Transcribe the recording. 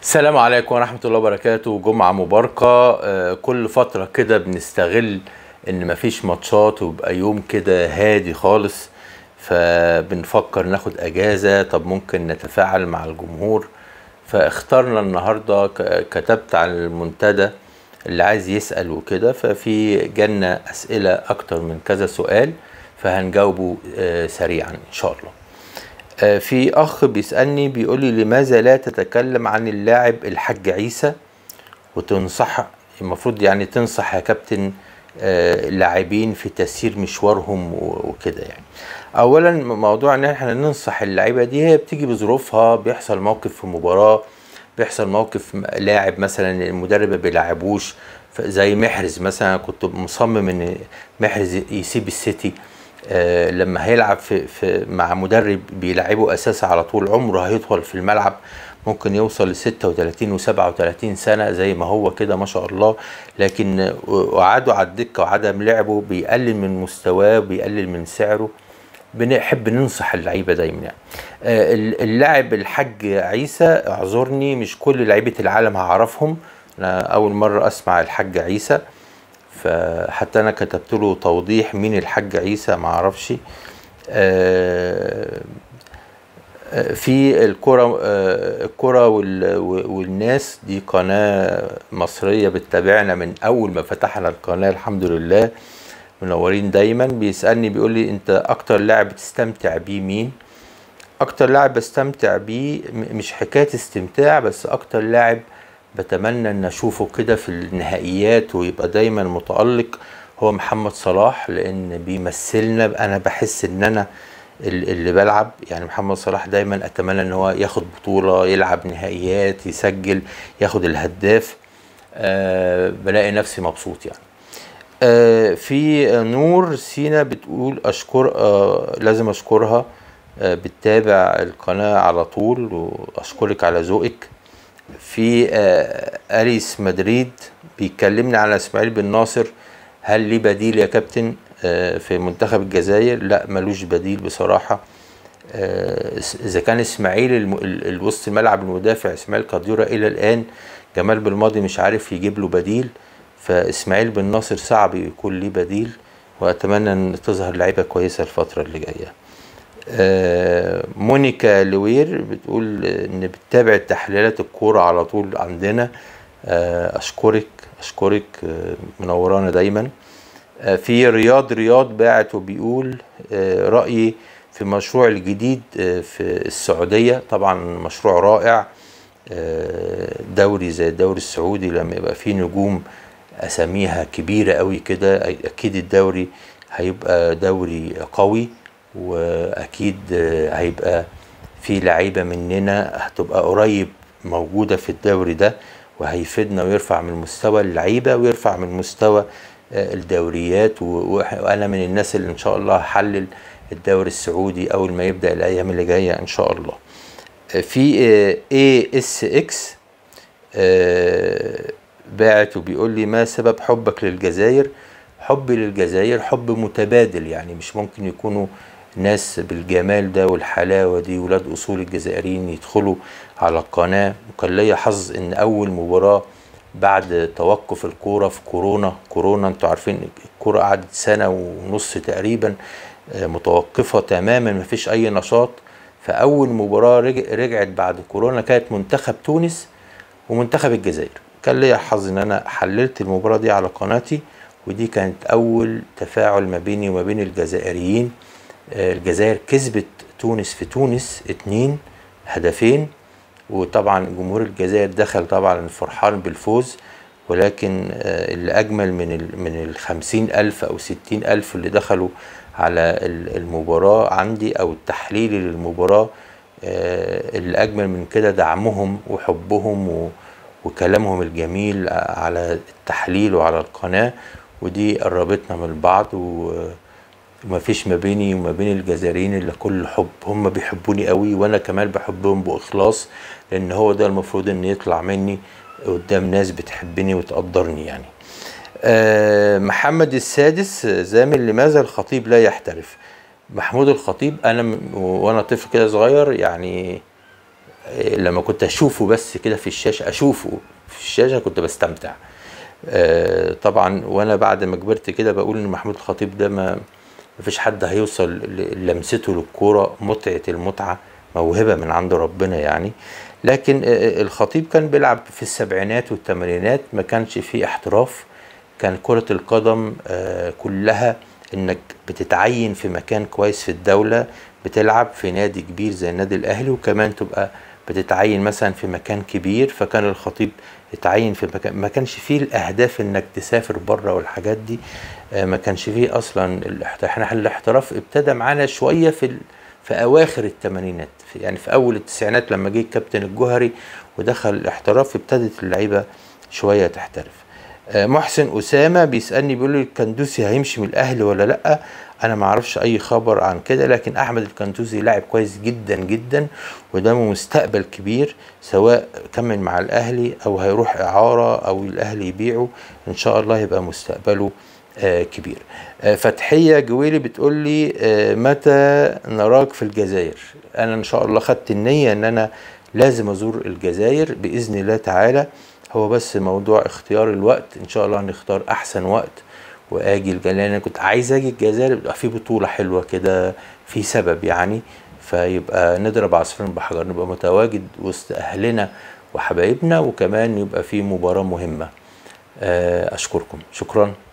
السلام عليكم ورحمة الله وبركاته جمعة مباركة آه، كل فترة كده بنستغل ان مفيش ماتشات ويبقى يوم كده هادي خالص فبنفكر ناخد اجازة طب ممكن نتفاعل مع الجمهور فاخترنا النهاردة ك- كتبت على المنتدى اللي عايز يسأل وكده ففي جالنا اسئلة اكتر من كذا سؤال فهنجاوبه آه، سريعا ان شاء الله آه، في اخ بيسالني بيقول لي لماذا لا تتكلم عن اللاعب الحاج عيسى وتنصح المفروض يعني تنصح يا كابتن آه، اللاعبين في تسيير مشوارهم و- وكده يعني اولا موضوع ان احنا ننصح اللعيبه دي هي بتيجي بظروفها بيحصل موقف في مباراه بيحصل موقف م- لاعب مثلا المدرب ما بيلعبوش ف- زي محرز مثلا كنت مصمم ان محرز يسيب السيتي آه، لما هيلعب في, في مع مدرب بيلعبه اساسي على طول عمره هيطول في الملعب ممكن يوصل ل 36 و37 سنه زي ما هو كده ما شاء الله لكن وقعده على الدكه وعدم لعبه بيقلل من مستواه وبيقلل من سعره بنحب ننصح اللعيبه دايما يعني آه، اللاعب الحاج عيسى اعذرني مش كل لعيبه العالم هعرفهم انا اول مره اسمع الحاج عيسى فحتى انا كتبت له توضيح مين الحاج عيسى ما اعرفش آه، آه، في الكرة آه، الكرة وال- والناس دي قناة مصرية بتتابعنا من أول ما فتحنا القناة الحمد لله منورين دايما بيسألني بيقول لي أنت أكتر لاعب بتستمتع بيه مين؟ أكتر لاعب بستمتع بيه م- مش حكاية استمتاع بس أكتر لاعب بتمنى ان اشوفه كده في النهائيات ويبقى دايما متألق هو محمد صلاح لان بيمثلنا انا بحس ان انا ال- اللي بلعب يعني محمد صلاح دايما اتمنى ان هو ياخد بطولة يلعب نهائيات يسجل ياخد الهداف أه بلاقي نفسي مبسوط يعني آه، في نور سينا بتقول اشكر آه، لازم اشكرها آه، بتتابع القناة على طول واشكرك على ذوقك في آه، اريس مدريد بيكلمني على اسماعيل بن ناصر هل ليه بديل يا كابتن آه، في منتخب الجزائر لا ملوش بديل بصراحة آه، اذا كان اسماعيل الم... ال- الوسط الملعب المدافع اسماعيل قديرة الى الان جمال بالماضي مش عارف يجيب له بديل فاسماعيل بن ناصر صعب يكون ليه بديل واتمنى ان تظهر لعيبه كويسه الفتره اللي جايه آه، مونيكا لوير بتقول ان بتتابع تحليلات الكوره على طول عندنا آه، اشكرك اشكرك آه، منورانا دايما آه، في رياض رياض باعت وبيقول آه، رأيي في المشروع الجديد آه، في السعودية طبعا مشروع رائع آه، دوري زي الدوري السعودي لما يبقى فيه نجوم أساميها كبيرة قوي كده أي- أكيد الدوري هيبقى دوري قوي وأكيد آه، هيبقى في لعيبة مننا هتبقى قريب موجودة في الدوري ده وهيفيدنا ويرفع من مستوى اللعيبة ويرفع من مستوى آه، الدوريات و- وإح- وأنا من الناس اللي إن شاء الله هحلل الدوري السعودي أول ما يبدأ الأيام اللي جاية إن شاء الله آه، في اي اس اكس باعت وبيقول لي ما سبب حبك للجزائر حبي للجزائر حب متبادل يعني مش ممكن يكونوا ناس بالجمال ده والحلاوة دي ولاد أصول الجزائريين يدخلوا على القناة وكان ليا حظ إن أول مباراة بعد توقف الكورة في كورونا كورونا انتوا عارفين الكورة قعدت سنة ونص تقريبا آه، متوقفة تماما مفيش أي نشاط فأول مباراة رج- رجعت بعد كورونا كانت منتخب تونس ومنتخب الجزائر كان ليا حظ ان انا حللت المباراة دي على قناتي ودي كانت اول تفاعل ما بيني وما بين الجزائريين آه، الجزائر كسبت تونس في تونس اتنين هدفين وطبعا جمهور الجزائر دخل طبعا فرحان بالفوز ولكن آه، اللي اجمل من ال من الخمسين الف او ستين الف اللي دخلوا على ال- المباراة عندي او التحليل للمباراة آه، اللي اجمل من كده دعمهم وحبهم و وكلامهم الجميل على التحليل وعلى القناة ودي قربتنا من بعض و- وما فيش ما بيني وما بين الجزائريين الا كل حب هم بيحبوني قوي وانا كمان بحبهم باخلاص لان هو ده المفروض ان يطلع مني قدام ناس بتحبني وتقدرني يعني آه، محمد السادس زامل لماذا الخطيب لا يحترف محمود الخطيب انا م- وانا طفل كده صغير يعني آه، لما كنت اشوفه بس كده في الشاشه اشوفه في الشاشه كنت بستمتع آه، طبعا وانا بعد ما كبرت كده بقول ان محمود الخطيب ده ما مفيش حد هيوصل ل- لمسته للكوره متعه المتعه موهبه من عند ربنا يعني لكن آه، الخطيب كان بيلعب في السبعينات والثمانينات ما كانش فيه احتراف كان كرة القدم آه، كلها انك بتتعين في مكان كويس في الدولة بتلعب في نادي كبير زي النادي الاهلي وكمان تبقى بتتعين مثلا في مكان كبير فكان الخطيب يتعين في مكان ما كانش فيه الاهداف انك تسافر بره والحاجات دي آه، ما كانش فيه اصلا الاحت- احنا الاحتراف ابتدى معانا شوية في ال... في اواخر الثمانينات يعني في اول التسعينات لما جه الكابتن الجوهري ودخل الاحتراف ابتدت اللعيبه شويه تحترف آه، محسن اسامه بيسالني بيقول لي الكندوسي هيمشي من الاهلي ولا لا انا ما اعرفش اي خبر عن كده لكن احمد الكندوسي لاعب كويس جدا جدا وده مستقبل كبير سواء كمل مع الاهلي او هيروح اعاره او الاهلي يبيعه ان شاء الله يبقى مستقبله آه، كبير آه، فتحية جويلي بتقول لي آه، متى نراك في الجزائر انا ان شاء الله خدت النية ان انا لازم ازور الجزائر باذن الله تعالى هو بس موضوع اختيار الوقت ان شاء الله هنختار احسن وقت واجي الجزائر لأن انا كنت عايز اجي الجزائر يبقى في بطولة حلوة كده في سبب يعني فيبقى نضرب عصفورين بحجر نبقى متواجد وسط اهلنا وحبايبنا وكمان يبقى في مباراة مهمة آه، اشكركم شكرا